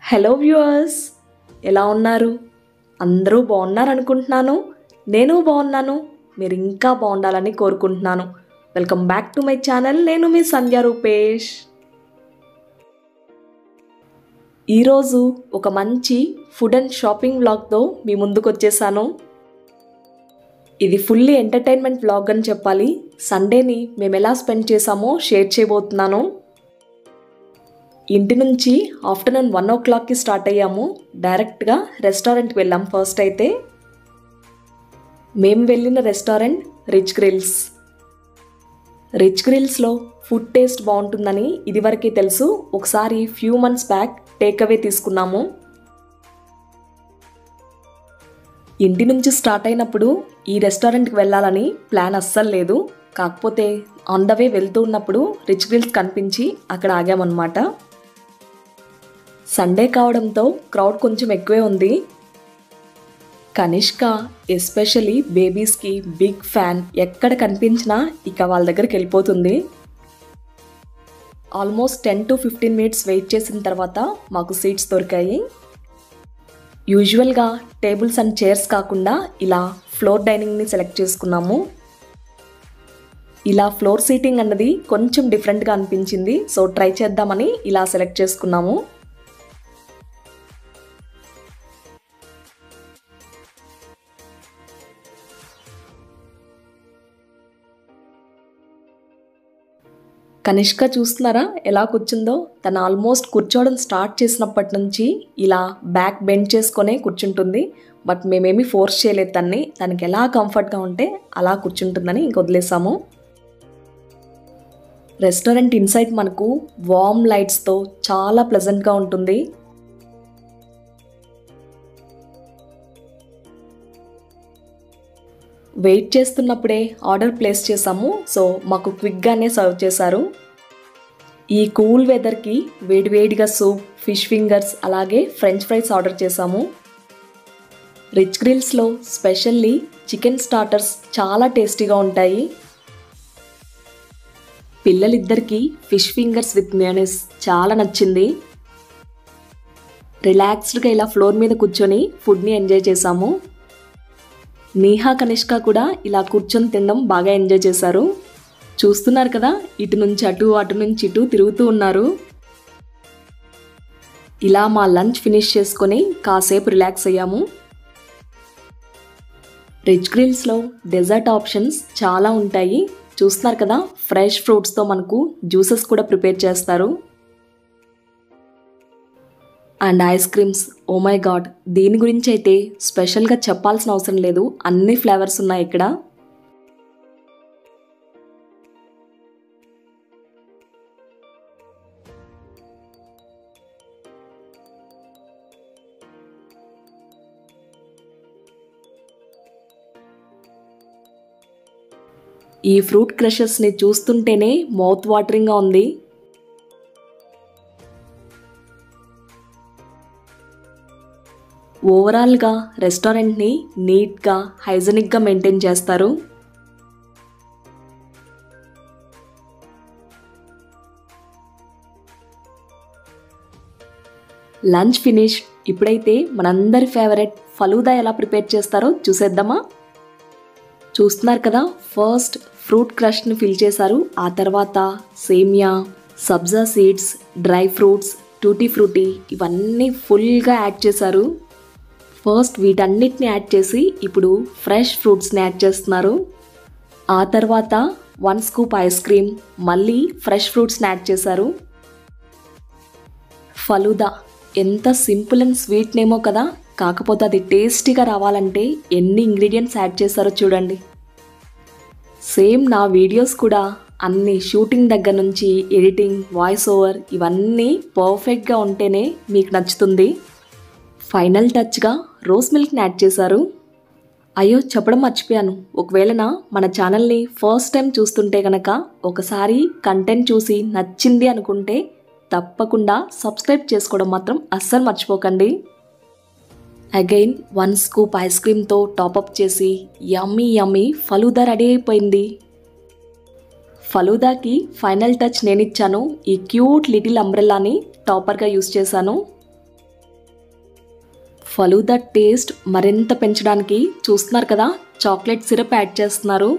hello viewers ఎలా ఉన్నారు అందరూ బాగున్నారు అనుకుంటున్నాను నేను బాగున్నాను మీరు ఇంకా బాగుండాలని కోరుకుంటున్నాను welcome back to my channel నేను మీ సంధ్య రూపేష్ ఈరోజు ఒక మంచి ఫుడ్ అండ్ షాపింగ్ వ్లాగ్తో మీ ముందుకు వచ్చేసాను ఇది ఫుల్లీ ఎంటర్టైన్మెంట్ వ్లాగ్ అని చెప్పాలి సండేని మేము ఎలా స్పెండ్ చేసామో షేర్ చేయబోతున్నాను ఇంటి నుంచి ఆఫ్టర్నూన్ వన్ ఓ క్లాక్కి స్టార్ట్ అయ్యాము డైరెక్ట్గా రెస్టారెంట్కి వెళ్ళాం ఫస్ట్ అయితే మేము వెళ్ళిన రెస్టారెంట్ రిచ్ గ్రిల్స్ రిచ్ గ్రిల్స్లో ఫుడ్ టేస్ట్ బాగుంటుందని ఇదివరకే తెలుసు ఒకసారి few months back take away తీసుకున్నాము ఇంటి నుంచి స్టార్ట్ అయినప్పుడు ఈ రెస్టారెంట్కి వెళ్ళాలని ప్లాన్ అస్సలు లేదు కాకపోతే ఆన్ ద వే వెళ్తూ ఉన్నప్పుడు రిచ్ గ్రిల్స్ కనిపించి అక్కడ ఆగామన్నమాట సండే కావడంతో క్రౌడ్ కొంచెం ఎక్కువే ఉంది కనిష్క ఎస్పెషలీ బేబీస్కి బిగ్ ఫ్యాన్ ఎక్కడ కనిపించినా ఇక వాళ్ళ దగ్గరికి వెళ్ళిపోతుంది almost ten to fifteen minutes wait చేసిన తర్వాత మాకు సీట్స్ దొరికాయి యూజువల్గా టేబుల్స్ అండ్ చైర్స్ కాకుండా ఇలా ఫ్లోర్ డైనింగ్ని సెలెక్ట్ చేసుకున్నాము ఇలా ఫ్లోర్ సీటింగ్ అన్నది కొంచెం డిఫరెంట్గా అనిపించింది సో ట్రై చేద్దామని ఇలా సెలెక్ట్ చేసుకున్నాము కనిష్క చూస్తున్నారా ఎలా కూర్చుందో తను ఆల్మోస్ట్ కూర్చోవడం స్టార్ట్ చేసినప్పటి నుంచి ఇలా బ్యాక్ బెండ్ చేసుకొనే కూర్చుంటుంది బట్ మేమేమి ఫోర్స్ చేయలేదు తన్ని తనకి ఎలా కంఫర్ట్గా ఉంటే అలా కూర్చుంటుందని ఇంక వదిలేసాము రెస్టారెంట్ ఇన్సైడ్ మనకు వార్మ్ లైట్స్తో చాలా ప్లెజెంట్గా ఉంటుంది వెయిట్ చేస్తున్నప్పుడే ఆర్డర్ ప్లేస్ చేసాము సో మాకు క్విక్గానే సర్వ్ చేశారు ఈ కూల్ వెదర్కి వేడివేడిగా సూప్ ఫిష్ ఫింగర్స్ అలాగే ఫ్రెంచ్ ఫ్రైస్ ఆర్డర్ చేసాము రిచ్ గ్రిల్స్లో స్పెషల్లీ చికెన్ స్టార్టర్స్ చాలా టేస్టీగా ఉంటాయి పిల్లలిద్దరికీ ఫిష్ ఫింగర్స్ విత్ మ్యూనిస్ చాలా నచ్చింది రిలాక్స్డ్గా ఇలా ఫ్లోర్ మీద కూర్చొని ఫుడ్ని ఎంజాయ్ చేసాము నీహా కనిష్క కూడా ఇలా కూర్చొని తినడం బాగా ఎంజాయ్ చేశారు చూస్తున్నారు కదా ఇటు నుంచి అటు అటు నుంచి ఇటు తిరుగుతూ ఉన్నారు ఇలా మా లంచ్ ఫినిష్ చేసుకొని కాసేపు రిలాక్స్ అయ్యాము రిచ్ గ్రిల్స్లో డెజర్ట్ ఆప్షన్స్ చాలా ఉంటాయి చూస్తున్నారు కదా ఫ్రెష్ ఫ్రూట్స్తో మనకు జ్యూసెస్ కూడా ప్రిపేర్ చేస్తారు and ice creams oh my God దీని గురించి అయితే స్పెషల్గా చెప్పాల్సిన అవసరం లేదు అన్ని ఫ్లేవర్స్ ఉన్నాయి ఇక్కడ ఈ ఫ్రూట్ క్రషెస్ని చూస్తుంటేనే మౌత్ వాటరింగ్గా ఉంది ఓవరాల్గా రెస్టారెంట్ని నీట్గా హైజెనిక్గా మెయింటైన్ చేస్తారు లంచ్ ఫినిష్ ఇప్పుడైతే మనందరి ఫేవరెట్ ఫలూదా ఎలా ప్రిపేర్ చేస్తారో చూసేద్దామా చూస్తున్నారు కదా ఫస్ట్ ఫ్రూట్ క్రష్ని ఫిల్ చేశారు ఆ తర్వాత సేమియా సబ్జా seeds dry fruits tutti frutti ఇవన్నీ ఫుల్గా యాడ్ చేశారు ఫస్ట్ వీటన్నిటిని యాడ్ చేసి ఇప్పుడు ఫ్రెష్ ఫ్రూట్స్ని యాడ్ చేస్తున్నారు ఆ తర్వాత వన్ స్కూప్ ఐస్ క్రీమ్ మళ్ళీ ఫ్రెష్ ఫ్రూట్స్ని యాడ్ చేశారు ఫలుదా ఎంత సింపుల్ అండ్ స్వీట్ నేమో కదా కాకపోతే అది టేస్టీగా రావాలంటే ఎన్ని ఇంగ్రీడియంట్స్ యాడ్ చేశారో చూడండి సేమ్ నా వీడియోస్ కూడా అన్ని షూటింగ్ దగ్గర నుంచి ఎడిటింగ్ వాయిస్ ఓవర్ ఇవన్నీ పర్ఫెక్ట్గా ఉంటేనే మీకు నచ్చుతుంది ఫైనల్ టచ్గా రోస్ మిల్క్ని యాడ్ చేశారు అయ్యో చెప్పడం మర్చిపోయాను ఒకవేళ నా మన ఛానల్ని ఫస్ట్ టైం చూస్తుంటే కనుక ఒకసారి కంటెంట్ చూసి నచ్చింది అనుకుంటే తప్పకుండా సబ్స్క్రైబ్ చేసుకోవడం మాత్రం అస్సలు మర్చిపోకండి అగైన్ వన్ స్కూప్ ఐస్ క్రీమ్తో టాపప్ చేసి యమ్మీ యమ్మీ ఫలూదా రెడీ అయిపోయింది ఫలూదాకి ఫైనల్ టచ్ నేను ఇచ్చాను ఈ క్యూట్ లిటిల్ అంబ్రెల్లాని టాపర్గా యూస్ చేశాను ఫలూదా టేస్ట్ మరింత పెంచడానికి చూస్తున్నారు కదా చాక్లెట్ సిరప్ యాడ్ చేస్తున్నారు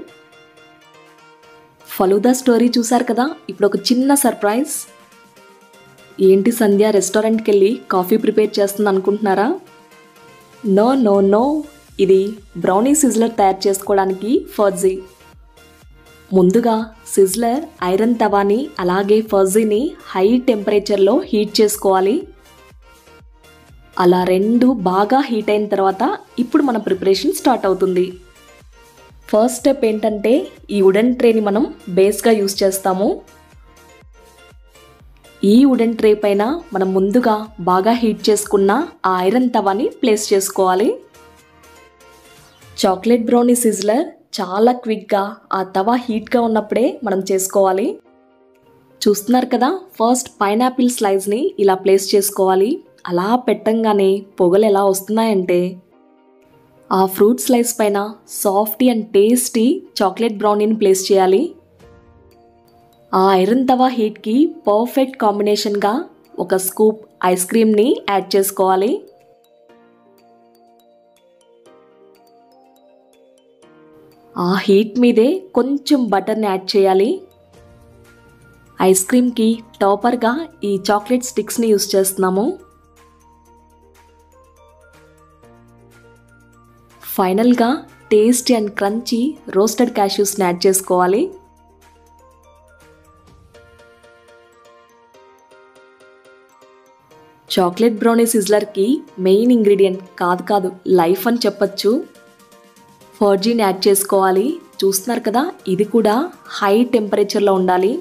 ఫలూదా స్టోరీ చూసారు కదా ఇప్పుడు ఒక చిన్న సర్ప్రైజ్ ఏంటి సంధ్య రెస్టారెంట్కి వెళ్ళి కాఫీ ప్రిపేర్ చేస్తుంది అనుకుంటున్నారా నో నో నో ఇది బ్రౌనీ సిజ్లర్ తయారు చేసుకోవడానికి ఫర్జీ ముందుగా సిజ్లర్ ఐరన్ తవాని అలాగే ఫర్జీని హై టెంపరేచర్లో హీట్ చేసుకోవాలి అలా రెండు బాగా హీట్ అయిన తర్వాత ఇప్పుడు మన ప్రిపరేషన్ స్టార్ట్ అవుతుంది ఫస్ట్ స్టెప్ ఏంటంటే ఈ వుడెన్ ట్రేని మనం బేస్గా యూస్ చేస్తాము ఈ వుడెన్ ట్రే పైన మనం ముందుగా బాగా హీట్ చేసుకున్న ఆ ఐరన్ తవాని ప్లేస్ చేసుకోవాలి చాక్లెట్ బ్రౌనీ సిజ్లర్ చాలా క్విక్గా ఆ తవా హీట్గా ఉన్నప్పుడే మనం చేసుకోవాలి చూస్తున్నారు కదా ఫస్ట్ పైనాపిల్ స్లైస్ని ఇలా ప్లేస్ చేసుకోవాలి అలా పెట్టంగానే పొగలు ఎలా వస్తున్నాయంటే ఆ ఫ్రూట్ స్లైస్ పైన సాఫ్టీ అండ్ టేస్టీ చాక్లెట్ బ్రౌనీని ప్లేస్ చేయాలి ఆ ఐరన్ తవా హీట్కి పర్ఫెక్ట్ కాంబినేషన్గా ఒక స్కూప్ ఐస్ క్రీమ్ని యాడ్ చేసుకోవాలి ఆ హీట్ మీదే కొంచెం బటర్ని యాడ్ చేయాలి ఐస్ క్రీమ్కి టాపర్గా ఈ చాక్లెట్ స్టిక్స్ని యూస్ చేస్తున్నాము ఫైనల్గా టేస్టీ అండ్ క్రంచీ రోస్టెడ్ క్యాష్యూస్ని యాడ్ చేసుకోవాలి చాక్లెట్ బ్రౌనీ సిజ్లర్కి మెయిన్ ఇంగ్రీడియంట్ కాదు కాదు లైఫ్ అని చెప్పచ్చు ఫర్జీని యాడ్ చేసుకోవాలి చూస్తున్నారు కదా ఇది కూడా హై టెంపరేచర్లో ఉండాలి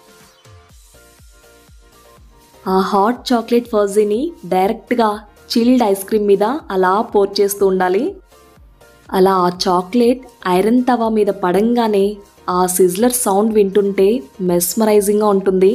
ఆ హాట్ చాక్లెట్ ఫర్జీని డైరెక్ట్గా చిల్డ్ ఐస్ క్రీమ్ మీద అలా పోర్ చేస్తూ ఉండాలి అలా ఆ చాక్లెట్ ఐరన్ తవా మీద పడంగానే ఆ సిజ్లర్ సౌండ్ వింటుంటే మెస్మరైజింగ్గా ఉంటుంది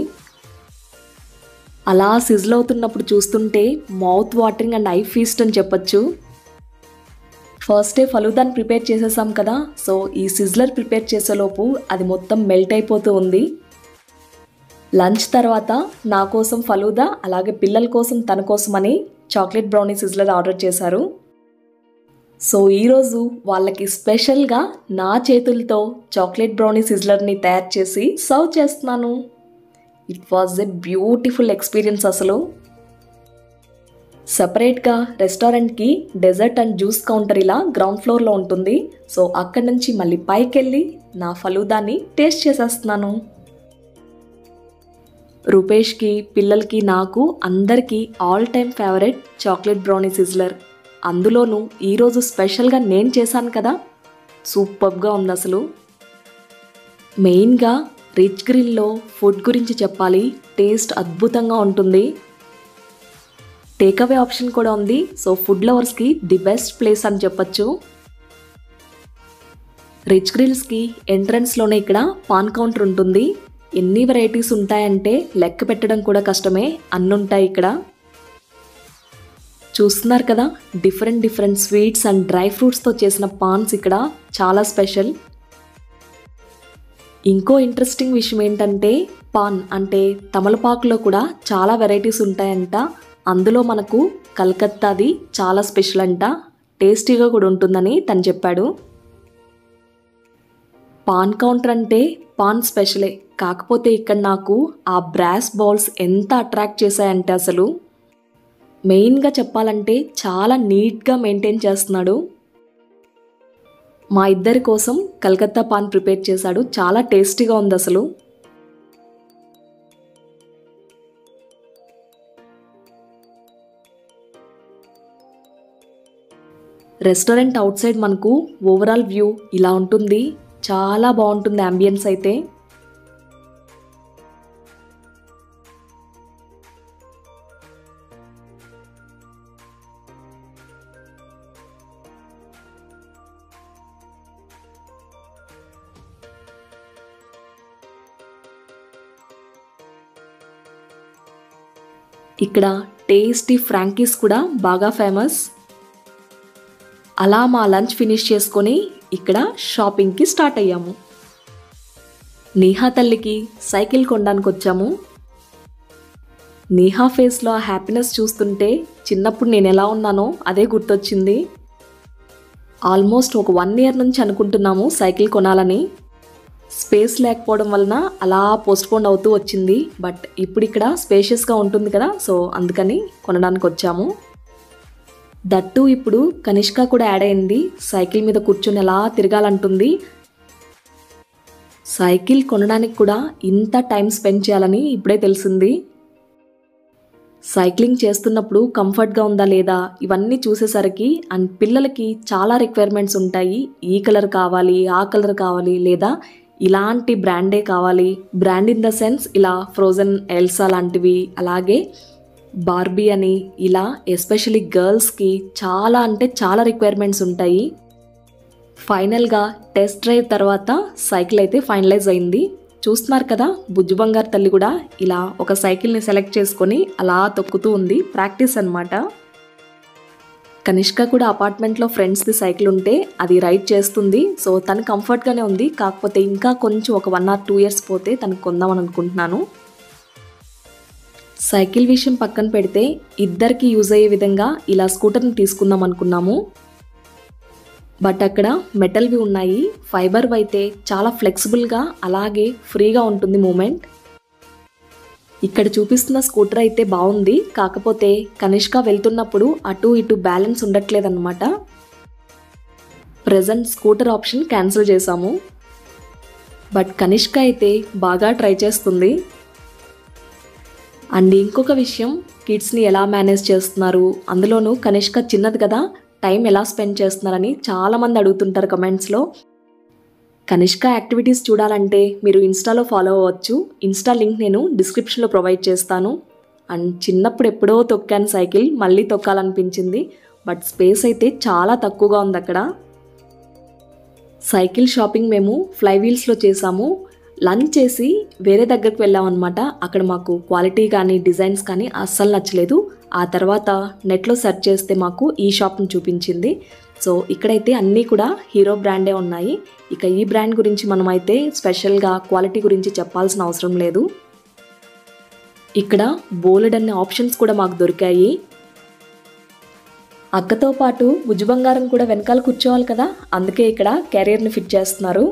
అలా సిజ్ల్ అవుతున్నప్పుడు చూస్తుంటే mouth watering and eye feast అని చెప్పొచ్చు ఫస్ట్ డే ఫలూదాన్ని ప్రిపేర్ చేసేసాం కదా సో ఈ సిజ్లర్ ప్రిపేర్ చేసేలోపు అది మొత్తం మెల్ట్ అయిపోతూ ఉంది లంచ్ తర్వాత నా కోసం ఫలూదా అలాగే పిల్లల కోసం తన కోసం అని చాక్లెట్ బ్రౌనీ సిజ్లర్ ఆర్డర్ చేశారు సో ఈరోజు వాళ్ళకి స్పెషల్గా నా చేతులతో చాక్లెట్ బ్రౌనీ సిజ్లర్ని తయారు చేసి సర్వ్ చేస్తున్నాను it was a beautiful experience అసలు సపరేట్గా రెస్టారెంట్కి డెజర్ట్ అండ్ జ్యూస్ కౌంటర్ ఇలా గ్రౌండ్ ఫ్లోర్లో ఉంటుంది సో అక్కడి నుంచి మళ్ళీ పైకి వెళ్ళి నా ఫలూదాన్ని టేస్ట్ చేసేస్తున్నాను రూపేష్కి పిల్లలకి నాకు అందరికీ all time favourite chocolate brownie sizzler అందులోనూ ఈరోజు స్పెషల్గా నేను చేశాను కదా సూపర్గా ఉంది అసలు మెయిన్గా రిచ్ గ్రిల్లో ఫుడ్ గురించి చెప్పాలి టేస్ట్ అద్భుతంగా ఉంటుంది టేక్అవే ఆప్షన్ కూడా ఉంది సో ఫుడ్ లవర్స్కి ది బెస్ట్ ప్లేస్ అని చెప్పచ్చు రిచ్ గ్రిల్స్కి ఎంట్రన్స్లోనే ఇక్కడ పాన్ కౌంటర్ ఉంటుంది ఎన్ని వెరైటీస్ ఉంటాయంటే లెక్క పెట్టడం కూడా కష్టమే అన్నుంటాయి ఇక్కడ చూస్తున్నారు కదా different different sweets and dry ఫ్రూట్స్తో చేసిన పాన్స్ ఇక్కడ చాలా స్పెషల్ ఇంకో ఇంట్రెస్టింగ్ విషయం ఏంటంటే పాన్ అంటే తమలపాకులో కూడా చాలా వెరైటీస్ ఉంటాయంట అందులో మనకు కలకత్తాది చాలా స్పెషల్ అంట టేస్టీగా కూడా ఉంటుందని తను చెప్పాడు పాన్ కౌంటర్ అంటే పాన్ స్పెషలే కాకపోతే ఇక్కడ నాకు ఆ బ్రాస్ బౌల్స్ ఎంత అట్రాక్ట్ చేశాయంటే అసలు మెయిన్గా చెప్పాలంటే చాలా నీట్గా మెయింటైన్ చేస్తున్నాడు మా ఇద్దరి కోసం కలకత్తా పాన్ ప్రిపేర్ చేశాడు చాలా టేస్టీగా ఉంది అసలు రెస్టారెంట్ అవుట్ సైడ్ మనకు ఓవరాల్ వ్యూ ఇలా ఉంటుంది చాలా బాగుంటుంది అంబియన్స్ అయితే ఇక్కడ టేస్టీ ఫ్రాంకీస్ కూడా బాగా ఫేమస్ అలా మా లంచ్ ఫినిష్ చేసుకొని ఇక్కడ షాపింగ్కి స్టార్ట్ అయ్యాము నేహా తల్లికి సైకిల్ కొనడానికి వచ్చాము నీహా ఫేస్లో ఆ హ్యాపీనెస్ చూస్తుంటే చిన్నప్పుడు నేను ఎలా ఉన్నానో అదే గుర్తొచ్చింది ఆల్మోస్ట్ ఒక వన్ ఇయర్ నుంచి అనుకుంటున్నాము సైకిల్ కొనాలని స్పేస్ లేకపోవడం వలన అలా పోస్ట్పోన్ అవుతూ వచ్చింది బట్ ఇప్పుడు ఇక్కడ స్పేషియస్గా ఉంటుంది కదా సో అందుకని కొనడానికి వచ్చాము దట్టు ఇప్పుడు కనిష్క కూడా యాడ్ అయింది సైకిల్ మీద కూర్చొని ఎలా తిరగాలంటుంది సైకిల్ కొనడానికి కూడా ఇంత టైం స్పెండ్ చేయాలని ఇప్పుడే తెలిసింది సైక్లింగ్ చేస్తున్నప్పుడు కంఫర్ట్గా ఉందా లేదా ఇవన్నీ చూసేసరికి అండ్ పిల్లలకి చాలా రిక్వైర్మెంట్స్ ఉంటాయి ఈ కలర్ కావాలి ఆ కలర్ కావాలి లేదా ఇలాంటి బ్రాండే కావాలి బ్రాండ్ ఇన్ ద సెన్స్ ఇలా ఫ్రోజన్ ఎల్సా లాంటివి అలాగే బార్బీ అని ఇలా ఎస్పెషలీ గర్ల్స్కి చాలా అంటే చాలా రిక్వైర్మెంట్స్ ఉంటాయి ఫైనల్గా టెస్ట్ డ్రైవ్ తర్వాత సైకిల్ అయితే ఫైనలైజ్ అయింది చూస్తున్నారు కదా బుజ్జు బంగారు తల్లి కూడా ఇలా ఒక సైకిల్ని సెలెక్ట్ చేసుకొని అలా తొక్కుతూ ఉంది ప్రాక్టీస్ అనమాట కనిష్క కూడా అపార్ట్మెంట్లో ఫ్రెండ్స్ది సైకిల్ ఉంటే అది రైడ్ చేస్తుంది సో తను కంఫర్ట్గానే ఉంది కాకపోతే ఇంకా కొంచెం ఒక వన్ ఆర్ టూ ఇయర్స్ పోతే తనకు కొందామని అనుకుంటున్నాను సైకిల్ విషయం పక్కన పెడితే ఇద్దరికి యూజ్ అయ్యే విధంగా ఇలా స్కూటర్ని తీసుకుందాం అనుకున్నాము బట్ అక్కడ మెటల్వి ఉన్నాయి ఫైబర్ అయితే చాలా ఫ్లెక్సిబుల్గా అలాగే ఫ్రీగా ఉంటుంది మూమెంట్ ఇక్కడ చూపిస్తున్న స్కూటర్ అయితే బాగుంది కాకపోతే కనిష్క వెళ్తున్నప్పుడు అటు ఇటు బ్యాలెన్స్ ఉండట్లేదన్నమాట ప్రజెంట్ స్కూటర్ ఆప్షన్ క్యాన్సిల్ చేశాము బట్ కనిష్క అయితే బాగా ట్రై చేస్తుంది అండ్ ఇంకొక విషయం కిడ్స్ని ఎలా మేనేజ్ చేస్తున్నారు అందులోనూ కనిష్క చిన్నది కదా టైం ఎలా స్పెండ్ చేస్తున్నారని చాలామంది అడుగుతుంటారు కమెంట్స్లో కనిష్క యాక్టివిటీస్ చూడాలంటే మీరు ఇన్స్టాలో ఫాలో అవ్వచ్చు ఇన్స్టా లింక్ నేను డిస్క్రిప్షన్లో ప్రొవైడ్ చేస్తాను అండ్ చిన్నప్పుడు ఎప్పుడో తొక్కాను సైకిల్ మళ్ళీ తొక్కాలనిపించింది బట్ స్పేస్ అయితే చాలా తక్కువగా ఉంది అక్కడ సైకిల్ షాపింగ్ మేము ఫ్లై వీల్స్లో చేసాము లంచ్ చేసి వేరే దగ్గరికి వెళ్ళామన్నమాట అక్కడ మాకు క్వాలిటీ కానీ డిజైన్స్ కానీ అస్సలు నచ్చలేదు ఆ తర్వాత నెట్లో సెర్చ్ చేస్తే మాకు ఈ షాప్ని చూపించింది సో ఇక్కడైతే అన్నీ కూడా హీరో బ్రాండే ఉన్నాయి ఇక ఈ బ్రాండ్ గురించి మనమైతే స్పెషల్గా క్వాలిటీ గురించి చెప్పాల్సిన అవసరం లేదు ఇక్కడ బోలెడ్ అనే ఆప్షన్స్ కూడా మాకు దొరికాయి అక్కతో పాటు బుజ్జు బంగారం కూడా వెనకాల కూర్చోవాలి కదా అందుకే ఇక్కడ కెరియర్ని ఫిట్ చేస్తున్నారు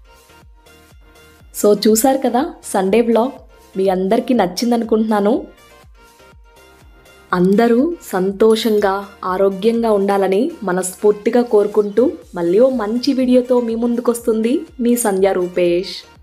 సో చూసారు కదా సండే బ్లాగ్ మీ అందరికీ నచ్చింది అనుకుంటున్నాను అందరూ సంతోషంగా ఆరోగ్యంగా ఉండాలని మనస్ఫూర్తిగా కోరుకుంటూ మళ్ళీ ఓ మంచి వీడియోతో మీ ముందుకు వస్తుంది మీ సంధ్య రూపేష్